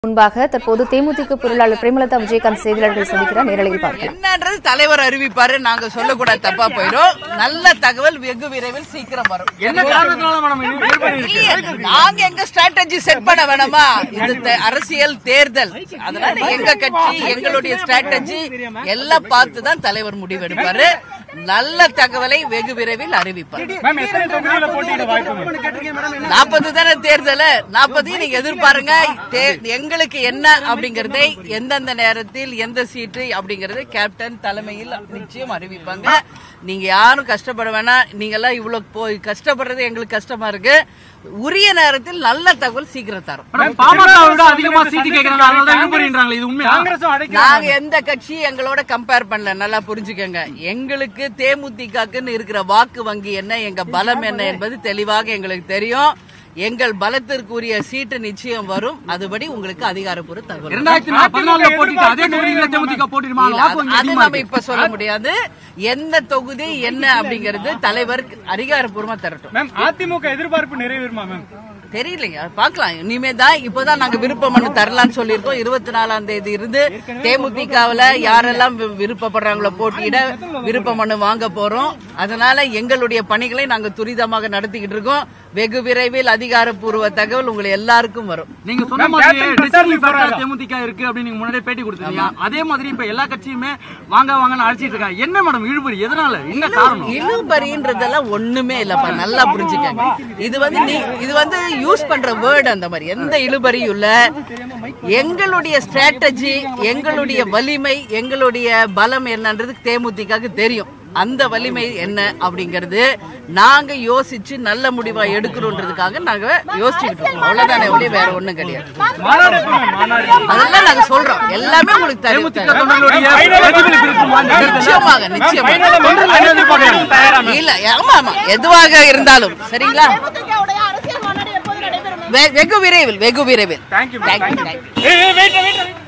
முன்பாக தற்போது தேமுதிக பொருளாளர் பிரேமலதா விஜயகாந்த் செய்தியாளர்கள் சந்திக்கிறார் நேரலையில் பார்க்கலாம் என்னன்றது தலைவர் அறிவிப்பாரு நாங்க சொல்லக்கூடாது தப்பா போயிடும் நல்ல தகவல் வெகு விரைவில் சீக்கிரம் வரும் என்ன காரணத்தினால மேடம் இது ஏற்படி இருக்கு இல்லையே, நாங்க எங்க ஸ்ட்ராட்டஜி செட் பண்ண வேணாமா இது தே- அரசியல் தேர்தல் அதனால எங்க கட்சி எங்களுடைய ஸ்ட்ராட்டஜி எல்லாம் பார்த்து தான் தலைவர் முடிவெடுப்பாரு நல்ல தகவலை வெகு விரைவில் அறிவிப்பார் மேம் எத்தனை தொகுதியில போட்டியிட வாய்ப்பு மேம் நாற்பது தானே தேர்தல் நாற்பது நீங்க எதிர்பாருங்க தே- எங்களுக்கு என்ன அப்படிங்கறதை எந்தெந்த நேரத்தில் எந்த சீட்டு அப்படிங்கறதை கேப்டன் தலைமையில் நிச்சயம் அறிவிப்பாங்க நீங்க யாரும் கஷ்டப்பட வேணாம் நீங்க எல்லாம் இவ்வளவு போய் கஷ்டப்படுறது எங்களுக்கு கஷ்டமா இருக்கு உரிய நேரத்தில் நல்ல தகவல் சீக்கிரம் தரும் மேம் பாமக விட அதிகமா சீட்டு கேக்குறாங்க அதனால தான் இழுபறின்றாங்களே இது உண்மையா காங்கிரஸும் அடைக்க நாங்க எந்த கட்சி எங்களோட கம்பேர் பண்ணல நல்லா புரிஞ்சுக்கங்க எங்களுக்கு தேமுதிகக்குன்னு இருக்கிற வாக்கு வங்கி என்ன எங்க பலம் என்ன என்பது தெளிவாக எங்களுக்கு தெரியும் எங்கள் பலத்திற்குரிய சீட்டு நிச்சயம் வரும் அதுபடி உங்களுக்கு அதிகாரப்பூர்வ தகவல் வரும். இரண்டாயிரத்தி பதினாலுல போட்டிட்டு அதே தொகுதியில தேமுதிக போட்டிடுமா இல்ல, வாக்கு அது- வங்கி அது அதிகமா நம்ம இருக்கு. இப்ப சொல்ல முடியாது எந்த தொகுதி என்ன அப்படிங்கறது தலைவர் அதிகாரப்பூர்வமா தரட்டும் மேம் அதிமுக எதிர்பார்ப்பு நிறைவேறுமா மேம் தெரியலைங்க பார்க்கலாம் இனிமே தான் இப்போதான் நாங்க விருப்ப மனு தரலாம்னு சொல்லியிருக்கோம் இருபத்தி நாலாம் தேதி இருந்து தேமுதிகவுல யாரெல்லாம் வி- விருப்பப்படுறாங்களோ போட்டியிட விருப்ப மனு வாங்க போறோம் அதனால எங்களுடைய பணிகளை நாங்க துரிதமாக நடத்திக்கிட்டு இருக்கோம் வெகு விரைவில் அதிகாரப்பூர்வ தகவல் உங்களை எல்லாருக்கும் வரும் நீங்க சொன்ன மேம், மாதிரி கேப்டன் டிசிப்ளின் பிரசாத் ஃபேக்டர் போறாரா? தேமுதிக இருக்கு அப்படின்னு நீங்க முன்னாடியே பேட்டி கொடுத்தீங்க அதே மாதிரி இப்ப எல்லா கட்சியுமே வாங்க வாங்கன்னு அழைச்சிட்டு இருக்காங்க என்ன மேடம் இழுபறி எதனால என்ன காரணம் இழுபறின்றதெல்லாம் ஒண்ணுமே இல்லப்பா நல்லா புரிஞ்சுக்கங்க இது வந்து நீ இது வந்து யூஸ் பண்ற வேர்டு அந்த மாதிரி எந்த இழுபறியும் இல்ல எங்களுடைய ஸ்ட்ராட்டஜி எங்களுடைய வலிமை எங்களுடைய பலம் என்னன்றது தேமுதிகக்கு தெரியும் அந்த வலிமை என்ன அப்படிங்கறது நாங்க யோசிச்சு நல்ல முடிவா எடுக்கணுன்றதுக்காக நாங்க யோசிச்சுக்கிட்டு இருக்கோம் அவ்வளவுதானே ஒழிய வேற ஒண்ணும் கிடையாது மாநாடு எப்போ மேம் மாநாடு அதெல்லாம் நாங்க சொல்றோம் எல்லாமே உங்களுக்கு தேமுதிக தெரியும் தொண்டர்களுடைய பிரதிபலிப்பு இருக்குமா இந்த தேர்தல்ல? நிச்சயமாக நிச்சயமாக தொண்டர்கள் அனுமதி பார்க்கறாங்க. இல்ல ஆமா ஆமா எதுவாக இருந்தாலும் சரிங்களா தேமுதிகவுடைய அரசியல் மாநாடு எப்போது நடைபெறும் வெ- வெகு விரைவில் வெகு விரைவில் தேங்க்யூ தேங்க்யூ தேங்க்யூ ஏய் வெயிட் வெயிட்